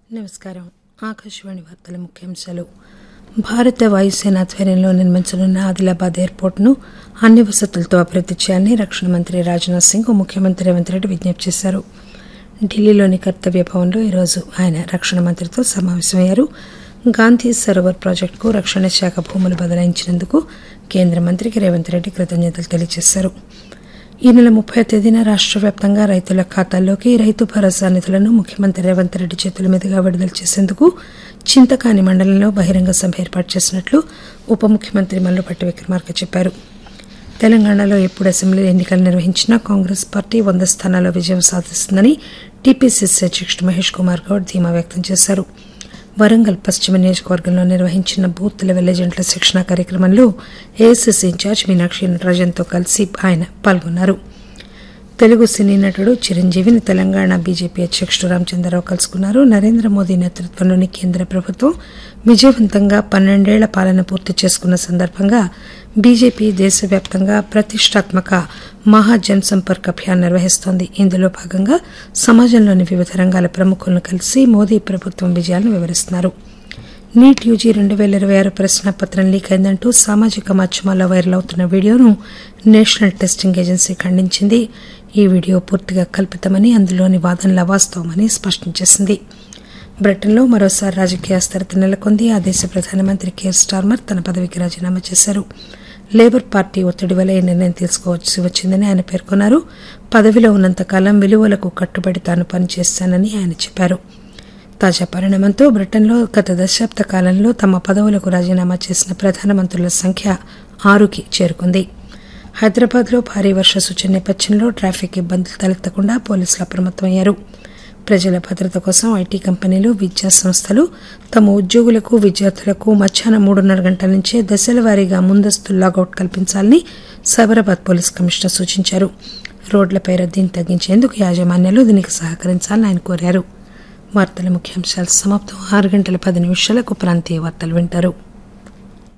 నమస్కారం ఆకాశవాణి వార్తల ముఖ్యాంశాలు భారత వాయుసేన ఆధ్వర్యంలో నిర్మించనున్న ఆదిలాబాద్ ఎయిర్పోర్టును అన్ని వసతులతో అభివృద్ది చేయాలని రక్షణ మంత్రి రాజ్నాథ్ సింగ్ ముఖ్యమంత్రి రేవంత్ రెడ్డి విజ్ఞప్తి చేశారు ఢిల్లీలోని కర్తవ్య భవన్లో ఈరోజు ఆయన రక్షణ మంత్రితో సమావేశమయ్యారు గాంధీ సరోవర్ ప్రాజెక్టుకు రక్షణ శాఖ భూములు బదలాయించినందుకు కేంద్ర మంత్రికి రేవంత్ రెడ్డి కృతజ్ఞతలు తెలియజేశారు ఈ నెల ముప్పై తేదీన రాష్ట్ర వ్యాప్తంగా రైతుల ఖాతాల్లోకి రైతు భరోసా నిధులను ముఖ్యమంత్రి రేవంత్ రెడ్డి చేతుల మీదుగా విడుదల చేసేందుకు చింతకాని మండలంలో బహిరంగ సభ ఏర్పాటు చేసినట్లు ఉప ముఖ్యమంత్రి మల్లుపట్టి విక్రమార్క చెప్పారు తెలంగాణలో ఎప్పుడు అసెంబ్లీ ఎన్నికలు నిర్వహించినా కాంగ్రెస్ పార్టీ వంద స్థానాల్లో విజయం సాధిస్తుందని టీపీసీసీ అధ్యక్షుడు మహేష్ కుమార్ గౌడ్ ధీమా వ్యక్తం చేశారు వరంగల్ పశ్చిమ నియోజకవర్గంలో నిర్వహించిన బూత్ లెవెల్ ఏజెంట్ల శిక్షణ కార్యక్రమంలో ఏఎస్ఎస్ ఇన్ఛార్జ్ మీనాక్షి నటరాజన్తో కలిసి ఆయన పాల్గొన్నారు తెలుగు సినీ నటుడు చిరంజీవిని తెలంగాణ బీజేపీ అధ్యక్షుడు రామచంద్రరావు కలుసుకున్నారు నరేంద్ర మోదీ నేతృత్వంలోని కేంద్ర ప్రభుత్వం విజయవంతంగా పన్నెండేళ్ల పాలన పూర్తి చేసుకున్న సందర్భంగా బీజేపీ దేశవ్యాప్తంగా ప్రతిష్టాత్మక మహా జన్ సంపర్క్ అభియాన్ నిర్వహిస్తోంది ఇందులో భాగంగా సమాజంలోని వివిధ రంగాల ప్రముఖులను కలిసి మోదీ ప్రభుత్వం విజయాలను వివరిస్తున్నారు నీట్ యూజీ రెండు పేల ఇరవై ఆరు ప్రశ్నాపత్రం లీక్ అయిందంటూ సామాజిక మాధ్యమాల్లో వైరల్ అవుతున్న వీడియోను నేషనల్ టెస్టింగ్ ఏజెన్సీ ఖండించింది ఈ వీడియో పూర్తిగా కల్పితమని అందులోని వాదనల వాస్తవమని స్పష్టం చేసింది బ్రిటన్లో మరోసారి రాజకీయ అస్థిరత నెలకొంది ఆ దేశ ప్రధానమంత్రి కేర్ స్టార్మర్ తన పదవికి రాజీనామా చేశారు లేబర్ పార్టీ ఒత్తిడి వల్ల ఈ నిర్ణయం తీసుకోవాల్సి వచ్చిందని ఆయన పేర్కొన్నారు పదవిలో ఉన్నంతకాలం విలువలకు కట్టుబడి తాను పనిచేస్తానని ఆయన చెప్పారు తాజా పరిణామంతో బ్రిటన్లో గత దశాబ్ద కాలంలో తమ పదవులకు రాజీనామా చేసిన ప్రధానమంత్రుల సంఖ్య ఆరుకి చేరుకుంది హైదరాబాద్లో భారీ వర్ష సూచన నేపథ్యంలో ట్రాఫిక్ ఇబ్బందులు తలెత్తకుండా పోలీసులు అప్రమత్తమయ్యారు ప్రజల భద్రత కోసం ఐటీ కంపెనీలు విద్యా సంస్థలు తమ ఉద్యోగులకు విద్యార్థులకు మధ్యాహ్నం మూడున్నర గంటల నుంచే దశల వారీగా ముందస్తు లాగౌట్ కల్పించాలని సైబరాబాద్ పోలీస్ కమిషనర్ సూచించారు రోడ్లపై రద్దీని తగ్గించేందుకు యాజమాన్యాలు దీనికి సహకరించాలని ఆయన కోరారు వార్తల ముఖ్యాంశాలు సమాప్తం ఆరు గంటల పది నిమిషాలకు ప్రాంతీయ వార్తలు వింటారు